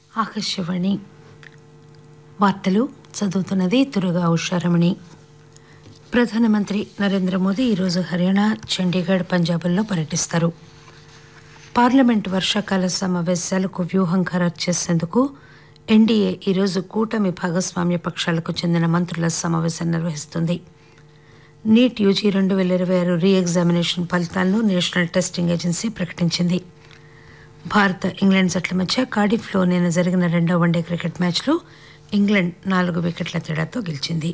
ఆకాశవాణి వార్తలు చదువుతున్నది తురుగా ఉషారమణి ప్రధానమంత్రి నరేంద్ర మోదీ ఈరోజు హర్యానా చండీగఢ్ పంజాబ్ల్లో పర్యటిస్తారు పార్లమెంట్ వర్షాకాల సమావేశాలకు వ్యూహం ఖరారు చేసేందుకు ఎన్డీఏ ఈరోజు కూటమి భాగస్వామ్య పక్షాలకు చెందిన మంత్రుల సమావేశం నిర్వహిస్తుంది నీట్ యూజీ రెండు వేల ఇరవై ఆరు రీ ఎగ్జామినేషన్ ఫలితాలను నేషనల్ టెస్టింగ్ ఏజెన్సీ ప్రకటించింది భారత ఇంగ్లాండ్ జట్ల మధ్య కార్డిఫ్లో నిన్న జరిగిన రెండో వన్డే క్రికెట్ మ్యాచ్లో ఇంగ్లాండ్ నాలుగు వికెట్ల తేడాతో గెలిచింది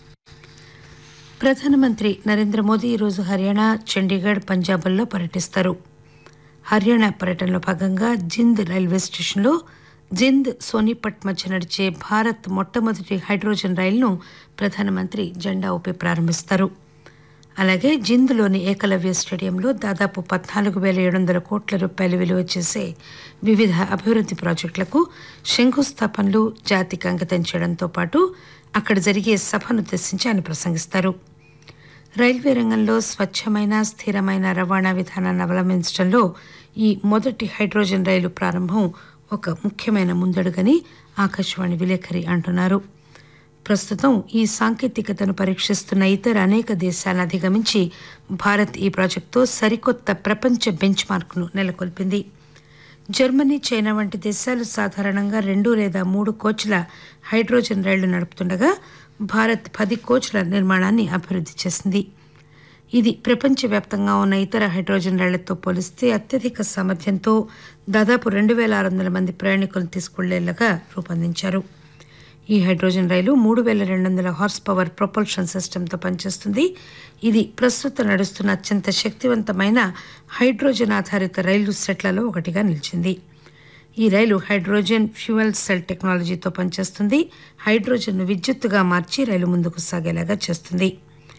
ప్రధానమంత్రి నరేంద్ర మోదీ ఈరోజు హర్యానా చండీగఢ్ పంజాబ్ల్లో పర్యటిస్తారు హర్యానా పర్యటనలో భాగంగా జింద్ రైల్వే స్టేషన్లో జింద్ సోనిపట్ మధ్య నడిచే భారత్ మొట్టమొదటి హైడ్రోజన్ రైలును ప్రధానమంత్రి జెండా ఊపి ప్రారంభిస్తారు అలాగే జింద్లోని ఏకలవ్య స్టేడియంలో దాదాపు పద్నాలుగు వేల ఏడు వందల కోట్ల రూపాయలు విలువ చేసే వివిధ అభివృద్ధి ప్రాజెక్టులకు శంకుస్థాపనలు జాతికి అంకితం చేయడంతో పాటు అక్కడ జరిగే సభనుద్దేశించి ఆయన ప్రసంగిస్తారు రైల్వే రంగంలో స్వచ్ఛమైన స్థిరమైన రవాణా విధానాన్ని అవలంబించడంలో ఈ మొదటి హైడ్రోజన్ రైలు ప్రారంభం ఒక ముఖ్యమైన ముందడుగని ఆకాశవాణి విలేకరి అంటున్నారు ప్రస్తుతం ఈ సాంకేతికతను పరీక్షిస్తున్న ఇతర అనేక దేశాలను అధిగమించి భారత్ ఈ ప్రాజెక్టుతో సరికొత్త ప్రపంచ బెంచ్ మార్క్ను నెలకొల్పింది జర్మనీ చైనా వంటి దేశాలు సాధారణంగా రెండు లేదా మూడు కోచ్ల హైడ్రోజన్ రైళ్లు నడుపుతుండగా భారత్ పది కోచ్ల నిర్మాణాన్ని అభివృద్ధి చేసింది ఇది ప్రపంచవ్యాప్తంగా ఉన్న ఇతర హైడ్రోజన్ రైళ్లతో పోలిస్తే అత్యధిక సామర్థ్యంతో దాదాపు రెండు వేల ఆరు వందల మంది ప్రయాణికులను తీసుకెళ్లేలాగా రూపొందించారు ఈ హైడ్రోజన్ రైలు మూడు వేల రెండు వందల హార్స్ పవర్ ప్రొపల్షన్ సిస్టమ్తో పనిచేస్తుంది ఇది ప్రస్తుతం నడుస్తున్న అత్యంత శక్తివంతమైన హైడ్రోజన్ ఆధారిత రైలు సెట్లలో ఒకటిగా నిలిచింది ఈ రైలు హైడ్రోజన్ ఫ్యూయల్ సెల్ టెక్నాలజీతో పనిచేస్తుంది హైడ్రోజన్ను విద్యుత్తుగా మార్చి రైలు ముందుకు సాగేలాగా చేస్తుంది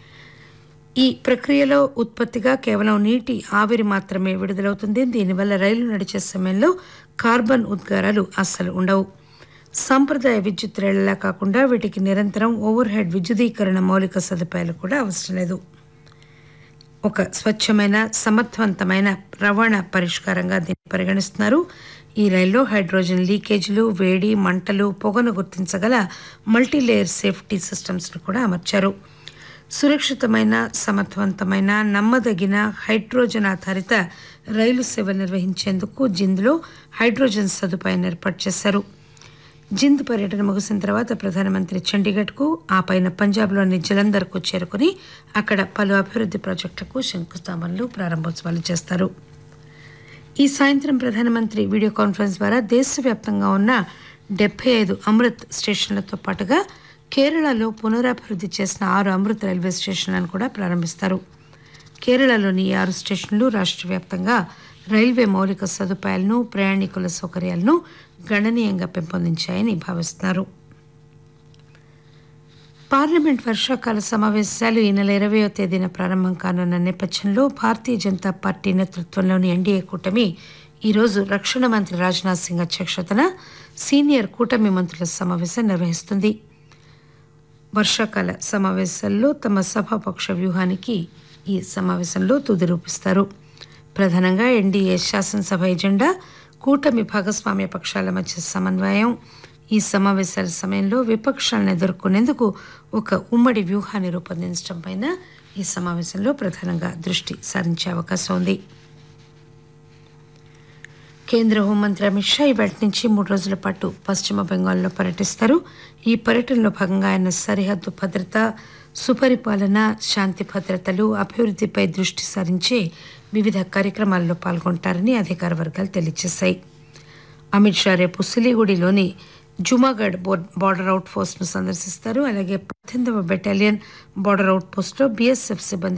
ఈ ప్రక్రియలో ఉత్పత్తిగా కేవలం నీటి ఆవిరి మాత్రమే విడుదలవుతుంది దీనివల్ల రైలు నడిచే సమయంలో కార్బన్ ఉద్గారాలు అస్సలు ఉండవు సాంప్రదాయ విద్యుత్ రైళ్లలా కాకుండా వీటికి నిరంతరం ఓవర్ హెడ్ విద్యుదీకరణ మౌలిక సదుపాయాలు కూడా అవసరం లేదు ఒక స్వచ్ఛమైన సమర్థవంతమైన రవాణా పరిష్కారంగా దీన్ని పరిగణిస్తున్నారు ఈ రైల్లో హైడ్రోజన్ లీకేజీలు వేడి మంటలు పొగను గుర్తించగల మల్టీలేయర్ సేఫ్టీ సిస్టమ్స్ను కూడా అమర్చారు సురక్షితమైన సమర్థవంతమైన నమ్మదగిన హైడ్రోజన్ ఆధారిత రైలు సేవ నిర్వహించేందుకు జింద్లో హైడ్రోజన్ సదుపాయాన్ని ఏర్పాటు చేశారు జింద్ పర్యటన ముగిసిన తర్వాత ప్రధానమంత్రి చండీగఢ్కు ఆ పైన పంజాబ్లోని జలంధర్కు చేరుకుని అక్కడ పలు అభివృద్ధి ప్రాజెక్టులకు శంకుస్థాపనలు ప్రారంభోత్సవాలు చేస్తారు ఈ సాయంత్రం ప్రధానమంత్రి వీడియో కాన్ఫరెన్స్ ద్వారా దేశవ్యాప్తంగా ఉన్న డెబ్బై ఐదు అమృత్ స్టేషన్లతో పాటుగా కేరళలో పునరాభివృద్ధి చేసిన ఆరు అమృత్ రైల్వే స్టేషన్లను కూడా ప్రారంభిస్తారు కేరళలోని ఈ ఆరు స్టేషన్లు రాష్ట్ర వ్యాప్తంగా రైల్వే మౌలిక సదుపాయాలను ప్రయాణికుల సౌకర్యాలను గణనీయంగా పెంపొందించాయని భావిస్తున్నారు పార్లమెంట్ వర్షాకాల సమావేశాలు ఈ నెల ఇరవయో తేదీన ప్రారంభం కానున్న నేపథ్యంలో భారతీయ జనతా పార్టీ నేతృత్వంలోని ఎన్డీఏ కూటమి ఈరోజు రక్షణ మంత్రి రాజ్నాథ్ సింగ్ అధ్యక్షతన సీనియర్ కూటమి మంత్రుల సమావేశం నిర్వహిస్తుంది వర్షాకాల సమావేశాల్లో తమ సభాపక్ష వ్యూహానికి ఈ సమావేశంలో తుది రూపిస్తారు ప్రధానంగా ఎన్డీఏ శాసనసభ ఎజెండా కూటమి భాగస్వామ్య పక్షాల మధ్య సమన్వయం ఈ సమావేశాల సమయంలో విపక్షాలను ఎదుర్కొనేందుకు ఒక ఉమ్మడి వ్యూహాన్ని రూపొందించడంపై ఈ సమావేశంలో ప్రధానంగా దృష్టి సారించే అవకాశం ఉంది కేంద్ర హోంమంత్రి అమిత్ షా ఇవాటి నుంచి మూడు రోజుల పాటు పశ్చిమ బెంగాల్లో పర్యటిస్తారు ఈ పర్యటనలో భాగంగా ఆయన సరిహద్దు భద్రత సుపరిపాలన శాంతి భద్రతలు అభివృద్ధిపై దృష్టి సారించే వివిధ కార్యక్రమాల్లో పాల్గొంటారని అధికార వర్గాలు తెలియజేశాయి అమిత్ షా రేపు సిలిగుడిలోని జుమాగఢ్ బార్డర్ అవుట్ పోస్ట్ను సందర్శిస్తారు అలాగే పద్దెనిమిదవ బెటాలియన్ బార్డర్ అవుట్ పోస్ట్లో బీఎస్ఎఫ్ సిబ్బంది